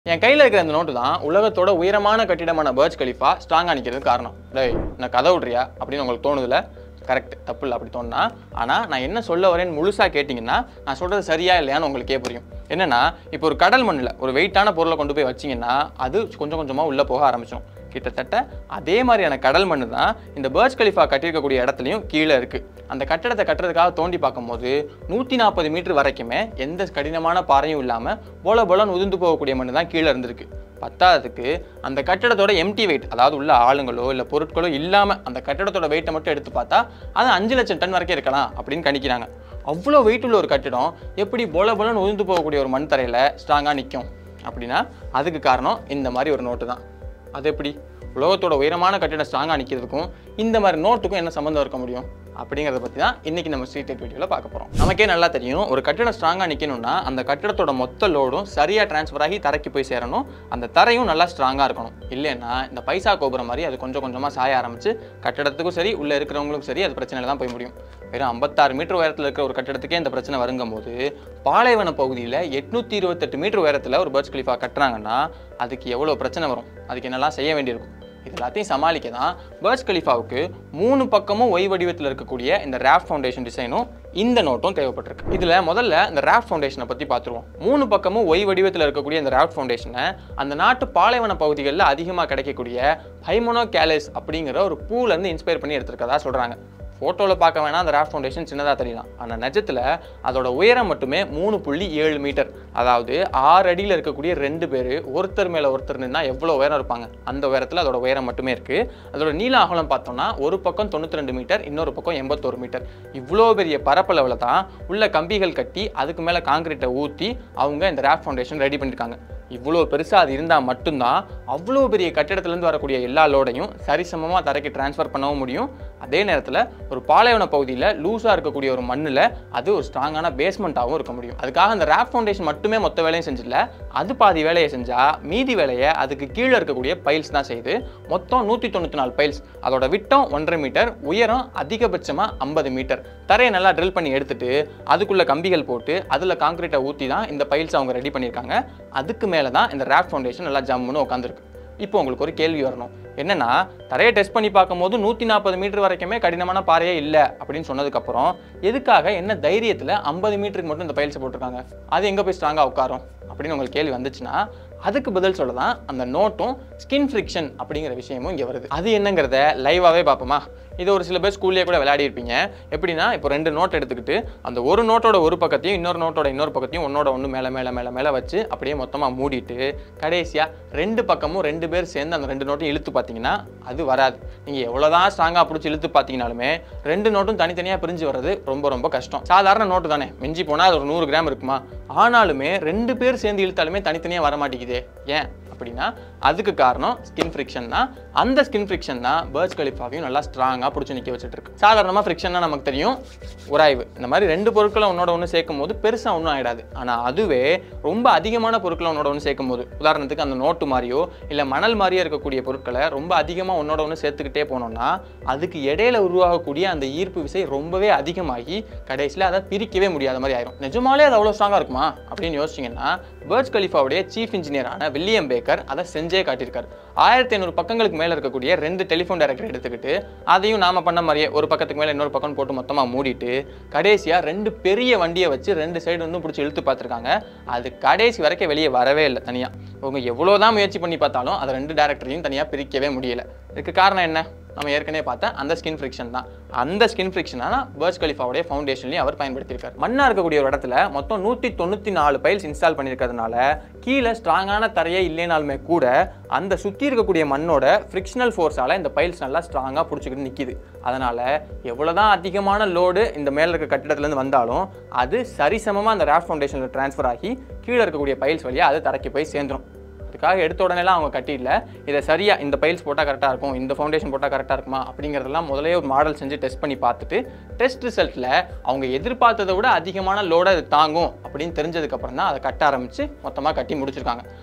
என் கையில் இருக்கிற இந்த நோட்டு தான் உலகத்தோட உயரமான கட்டிடமான பர்ஜ் கலிஃபா ஸ்ட்ராங்காக நிற்கிறதுக்கு காரணம் டேய் நான் கதை விட்றியா அப்படின்னு உங்களுக்கு தோணுதுல கரெக்ட் தப்பு இல்லை அப்படி தோணுனா ஆனால் நான் என்ன சொல்ல வரேன்னு முழுசாக கேட்டிங்கன்னா நான் சொல்கிறது சரியா இல்லையான்னு உங்களுக்கே புரியும் என்னன்னா இப்போ ஒரு கடல் மண்ணில் ஒரு வெயிட்டான பொருளை கொண்டு போய் வச்சிங்கன்னா அது கொஞ்சம் கொஞ்சமாக உள்ளே போக ஆரம்பிச்சிடும் கிட்டத்தட்ட அதே மாதிரியான கடல் மண்ணு தான் இந்த பர்ஜ் கலிஃபா கட்டியிருக்கக்கூடிய இடத்துலையும் கீழே இருக்குது அந்த கட்டடத்தை கட்டுறதுக்காக தோண்டி பார்க்கும்போது நூற்றி நாற்பது மீட்டர் வரைக்குமே எந்த கடினமான பாறையும் இல்லாமல் போல போலன்னு உதிர்ந்து போகக்கூடிய மண்ணு தான் கீழே இருந்திருக்கு பத்தாததுக்கு அந்த கட்டடத்தோட எம்டி வெயிட் அதாவது உள்ள ஆளுங்களோ இல்லை பொருட்களோ இல்லாமல் அந்த கட்டடத்தோட வெயிட்டை மட்டும் எடுத்து பார்த்தா அது அஞ்சு லட்சம் டன் வரைக்கும் இருக்கலாம் அப்படின்னு கணிக்கிறாங்க அவ்வளோ வெயிட் உள்ள ஒரு கட்டிடம் எப்படி போல போலன்னு உதிர்ந்து போகக்கூடிய ஒரு மண் தரையில் ஸ்ட்ராங்காக நிற்கும் அப்படின்னா அதுக்கு காரணம் இந்த மாதிரி ஒரு நோட்டு தான் அது எப்படி உலகத்தோட உயரமான கட்டிடம் ஸ்ட்ராங்காக நிற்கிறதுக்கும் இந்த மாதிரி நோட்டுக்கும் என்ன சம்மந்தம் இருக்க முடியும் அப்படிங்கிறத பற்றி தான் இன்றைக்கி நம்ம ஸ்ட்ரீட் லைட் வீடியோவில் பார்க்க போகிறோம் நமக்கே நல்லா தெரியும் ஒரு கட்டிடம் ஸ்ட்ராங்காக நிற்கணும்னா அந்த கட்டிடத்தோட மொத்த லோடும் சரியாக ட்ரான்ஸ்ஃபர் ஆகி தரைக்கு போய் சேரணும் அந்த தரையும் நல்லா ஸ்ட்ராங்காக இருக்கணும் இல்லைன்னா இந்த பைசா கோபுரம் மாதிரி அது கொஞ்சம் கொஞ்சமாக சாய ஆரம்பிச்சு கட்டிடத்துக்கும் சரி உள்ளே இருக்கிறவங்களுக்கும் சரி அது பிரச்சனையில் தான் போய் முடியும் வெறும் ஐம்பத்தாறு மீட்டர் உயரத்தில் இருக்கிற ஒரு கட்டிடத்துக்கே இந்த பிரச்சனை வருங்கும்போது பாலைவன பகுதியில் எட்நூற்றி இருபத்தெட்டு மீட்டர் உயரத்தில் ஒரு பர்ஜ் கலிஃபா கட்டுறாங்கன்னா அதுக்கு எவ்வளோ பிரச்சனை வரும் அதுக்கு என்னெல்லாம் செய்ய வேண்டியிருக்கும் இது எல்லாத்தையும் சமாளிக்க தான் பர்ஜ் கலிஃபாவுக்கு மூணு பக்கமும் ஒய் வடிவத்தில் இருக்கக்கூடிய இந்த ரேஃப்ட் ஃபவுண்டேஷன் டிசைனும் இந்த நோட்டும் தேவைப்பட்டிருக்கு இதில் முதல்ல இந்த ரேஃப்ட் ஃபவுண்டேஷனை பற்றி பார்த்துருவோம் மூணு பக்கமும் ஒய் வடிவத்தில் இருக்கக்கூடிய இந்த ரேஃப்ட் ஃபவுண்டேஷனை அந்த நாட்டு பாலைவன பகுதிகளில் அதிகமாக கிடைக்கக்கூடிய ஹைமோனோ கேலஸ் அப்படிங்கிற ஒரு பூலேருந்து இன்ஸ்பயர் பண்ணி எடுத்திருக்கதா சொல்கிறாங்க ஃபோட்டோவில் பார்க்க வேணால் அந்த ரேஃப்ட் ஃபவுண்டேஷன் சின்னதாக தெரியலாம் ஆனால் நிஜத்தில் அதோட உயரம் மட்டுமே மூணு புள்ளி ஏழு மீட்டர் அதாவது ஆறு அடியில் இருக்கக்கூடிய ரெண்டு பேர் ஒருத்தர் மேலே ஒருத்தர் நின்னா எவ்வளோ உயரம் இருப்பாங்க அந்த உயரத்தில் அதோட உயரம் மட்டுமே இருக்குது அதோட நீள அகலம் பார்த்தோம்னா ஒரு பக்கம் தொண்ணூற்றி ரெண்டு மீட்டர் இன்னொரு பக்கம் எண்பத்தோரு மீட்டர் இவ்வளோ பெரிய பரப்பளவில் தான் உள்ள கம்பிகள் கட்டி அதுக்கு மேலே காங்கிரீட்டை ஊற்றி அவங்க இந்த ரேஃப்ட் ஃபவுண்டேஷன் ரெடி பண்ணியிருக்காங்க இவ்வளோ பெருசாக அது இருந்தால் மட்டும்தான் அவ்வளோ பெரிய கட்டிடத்துலேருந்து வரக்கூடிய எல்லா லோடையும் சரிசமமாக தரைக்கு ட்ரான்ஸ்ஃபர் பண்ணவும் முடியும் அதே நேரத்தில் ஒரு பாலைவன பகுதியில் லூஸாக இருக்கக்கூடிய ஒரு மண்ணில் அது ஒரு ஸ்ட்ராங்கான பேஸ்மெண்ட்டாகவும் இருக்க முடியும் அதுக்காக அந்த ரேப் ஃபவுண்டேஷன் மட்டுமே மொத்த வேலையும் செஞ்சிடல அது பாதி வேலையை செஞ்சால் மீதி வேலையை அதுக்கு கீழே இருக்கக்கூடிய பைல்ஸ் தான் செய்யுது மொத்தம் நூற்றி தொண்ணூற்றி நாலு பைல்ஸ் அதோட விட்டம் ஒன்றரை மீட்டர் உயரம் அதிகபட்சமாக ஐம்பது மீட்டர் தரையை நல்லா ட்ரில் பண்ணி எடுத்துட்டு அதுக்குள்ள கம்பிகள் போட்டு அதில் காங்கிரீட்டை ஊற்றி தான் இந்த பைல்ஸ் அவங்க ரெடி பண்ணியிருக்காங்க அதுக்கு மேலே தான் இந்த ரேப் ஃபவுண்டேஷன் நல்லா ஜம்முன்னு உட்காந்துருக்கு இப்போ உங்களுக்கு ஒரு கேள்வி வரணும் என்னன்னா தரையை டெஸ்ட் பண்ணி பார்க்கும்போது நூற்றி நாற்பது மீட்டர் வரைக்குமே கடினமான பாறையே இல்லை அப்படின்னு சொன்னதுக்கப்புறம் எதுக்காக என்ன தைரியத்தில் ஐம்பது மீட்டருக்கு மட்டும் இந்த பயிற்சி போட்டிருக்காங்க அது எங்கே போய் ஸ்ட்ராங்காக உட்காரும் அப்படின்னு உங்களுக்கு கேள்வி வந்துச்சுன்னா அதுக்கு பதில் சொல்ல தான் அந்த நோட்டும் ஸ்கின் ஃப்ரிக்ஷன் அப்படிங்கிற விஷயமும் இங்கே வருது அது என்னங்கிறத லைவாகவே பார்ப்போமா இது ஒரு சில பேர் ஸ்கூல்லேயே கூட விளையாடி இருப்பீங்க எப்படின்னா இப்போ ரெண்டு நோட் எடுத்துக்கிட்டு அந்த ஒரு நோட்டோட ஒரு பக்கத்தையும் இன்னொரு நோட்டோட இன்னொரு பக்கத்தையும் ஒன்னோட ஒன்று மேலே மேலே மேலே மேலே வச்சு அப்படியே மொத்தமாக மூடிட்டு கடைசியாக ரெண்டு பக்கமும் ரெண்டு பேர் சேர்ந்து அந்த ரெண்டு நோட்டையும் இழுத்து பார்த்தீங்கன்னா அது வராது நீங்கள் எவ்வளோதான் ஸ்ட்ராங்காக பிடிச்சி இழுத்து பார்த்தீங்கனாலுமே ரெண்டு நோட்டும் தனித்தனியாக பிரிஞ்சு வர்றது ரொம்ப ரொம்ப கஷ்டம் சாதாரண நோட்டு தானே மிஞ்சி போனால் அது ஒரு நூறு கிராம் இருக்குமா ஆனாலுமே ரெண்டு பேர் சேர்ந்து இழுத்தாலுமே தனித்தனியாக வர மாட்டேங்குதே ஏன் அப்படின்னா அதுக்கு காரணம் ஸ்கின் ஃப்ரிக்ஷன் தான் அந்த ஸ்கின் ஃப்ரிக்ஷன் தான் பர்ஜ் கலிஃபாவையும் நல்லா ஸ்ட்ராங்காக பிடிச்சி நிற்க வச்சுட்டு இருக்கு சாதாரணமாக ஃப்ரிக்ஷன்னா நமக்கு தெரியும் உராய்வு இந்த மாதிரி ரெண்டு பொருட்களை ஒன்னோட ஒன்று சேர்க்கும் போது பெருசாக ஒன்றும் ஆகிடாது ஆனால் அதுவே ரொம்ப அதிகமான பொருட்களை ஒன்னோட ஒன்று சேர்க்கும் போது உதாரணத்துக்கு அந்த நோட்டு மாதிரியோ இல்லை மணல் மாதிரியோ இருக்கக்கூடிய பொருட்களை ரொம்ப அதிகமாக ஒன்னோட ஒன்று சேர்த்துக்கிட்டே போனோம்னா அதுக்கு இடையில உருவாகக்கூடிய அந்த ஈர்ப்பு விசை ரொம்பவே அதிகமாகி கடைசியில் அதை பிரிக்கவே முடியாத மாதிரி ஆயிரும் நிஜமாலே அது அவ்வளோ ஸ்ட்ராங்காக இருக்குமா அப்படின்னு யோசிச்சிங்கன்னா பர்ஜ் கலிஃபாவுடைய சீஃப் இன்ஜினியரான வில்லியம் பேக்கர் அதை செஞ்சே காட்டியிருக்காரு ஆயிரத்தி ஐநூறு பக்கங்களுக்கு மேலே இருக்கக்கூடிய ரெண்டு டெலிஃபோன் டைரக்டர் எடுத்துக்கிட்டு அதையும் நாம பண்ண மாதிரியே ஒரு பக்கத்துக்கு மேலே இன்னொரு பக்கம் போட்டு மொத்தமாக மூடிட்டு கடைசியாக ரெண்டு பெரிய வண்டியை வச்சு ரெண்டு சைடு வந்து பிடிச்சி இழுத்து பார்த்துருக்காங்க அது கடைசி வரைக்கும் வெளியே வரவே இல்லை தனியாக அவங்க எவ்வளோ தான் முயற்சி பண்ணி பார்த்தாலும் அதை ரெண்டு டேரக்டரையும் தனியாக பிரிக்கவே முடியல இதுக்கு காரணம் என்ன நம்ம ஏற்கனவே பார்த்த அந்த ஸ்கின் ஃப்ரிக்ஷன் தான் அந்த ஸ்கின் ஃப்ரிக்ஷனான பர்ஜ் கலிஃபாவுடைய ஃபவுண்டேஷன்லையும் அவர் பயன்படுத்தியிருக்காரு மண்ணாக இருக்கக்கூடிய ஒரு இடத்துல மொத்தம் நூற்றி தொண்ணூற்றி நாலு பைல்ஸ் இன்ஸ்டால் பண்ணியிருக்கிறதுனால கீழே ஸ்ட்ராங்கான தரையே இல்லைனாலுமே கூட அந்த சுற்றி இருக்கக்கூடிய மண்ணோட ஃப்ரிக்ஷனல் ஃபோர்ஸால் இந்த பைல்ஸ் நல்லா ஸ்ட்ராங்காக பிடிச்சிக்கிட்டு நிற்கிது அதனால் எவ்வளோ தான் அதிகமான லோடு இந்த மேலே இருக்க கட்டிடத்துலேருந்து வந்தாலும் அது சரிசமமாக அந்த ரேஃப்ட் ஃபவுண்டேஷனில் ட்ரான்ஸ்ஃபர் ஆகி கீழே இருக்கக்கூடிய பைல்ஸ் வழியாக அது தரைக்கு போய் சேர்ந்துடும் அதுக்காக எடுத்த உடனேலாம் அவங்க கட்டிடல இதை சரியாக இந்த பைல்ஸ் போட்டால் கரெக்டாக இருக்கும் இந்த ஃபவுண்டேஷன் போட்டால் கரெக்டாக இருக்குமா அப்படிங்கிறதெல்லாம் முதலே ஒரு மாடல் செஞ்சு டெஸ்ட் பண்ணி பார்த்துட்டு டெஸ்ட் ரிசல்ட்டில் அவங்க எதிர்பார்த்ததை விட அதிகமான லோடை அது தாங்கும் அப்படின்னு தெரிஞ்சதுக்கப்புறம் தான் அதை கட்ட ஆரம்பித்து மொத்தமாக கட்டி முடிச்சிருக்காங்க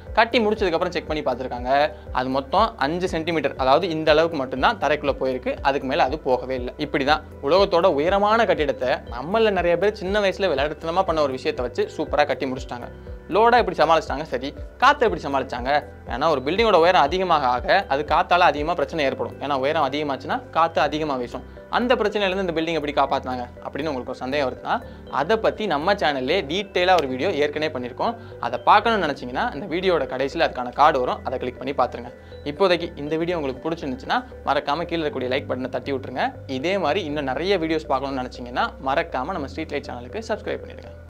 கட்டி முடிச்சதுக்கப்புறம் செக் பண்ணி பார்த்துருக்காங்க அது மொத்தம் அஞ்சு சென்டிமீட்டர் அதாவது இந்த அளவுக்கு மட்டும்தான் தரைக்குள்ளே போயிருக்கு அதுக்கு மேலே அது போகவே இல்லை இப்படி தான் உலகத்தோட உயரமான கட்டிடத்தை நம்மள நிறைய பேர் சின்ன வயசில் விளையாட்டுத்தனமாக பண்ண ஒரு விஷயத்தை வச்சு சூப்பராக கட்டி முடிச்சிட்டாங்க லோடாக எப்படி சமாளிச்சிட்டாங்க சரி காற்றை எப்படி சமாளிச்சாங்க ஏன்னா ஒரு பில்டிங்கோட உயரம் அதிகமாக ஆக அது காத்தால அதிகமாக பிரச்சனை ஏற்படும் ஏன்னா உயரம் அதிகமாச்சுன்னா காற்று அதிகமாக வீசும் அந்த பிரச்சனையிலேருந்து இந்த பில்டிங் எப்படி காப்பாற்றினாங்க அப்படின்னு உங்களுக்கு ஒரு சந்தேகம் வருதுன்னா அதை பற்றி நம்ம சேனல்லே டீட்டெயிலாக ஒரு வீடியோ ஏற்கனவே பண்ணியிருக்கோம் அதை பார்க்கணும்னு நினச்சிங்கன்னா இந்த வீடியோட கடைசியில் அதுக்கான கார்டு வரும் அதை கிளிக் பண்ணி பார்த்துருங்க இப்போதைக்கு இந்த வீடியோ உங்களுக்கு பிடிச்சிருந்துச்சுன்னா மறக்காமல் கீழே இருக்கக்கூடிய லைக் பட்டனை தட்டி விட்டுருங்க இதே மாதிரி இன்னும் நிறைய வீடியோஸ் பார்க்கணும்னு நினச்சிங்கன்னா மறக்காமல் நம்ம ஸ்ட்ரீட் லைட் சேனலுக்கு சப்ஸ்கிரைப் பண்ணிடுங்க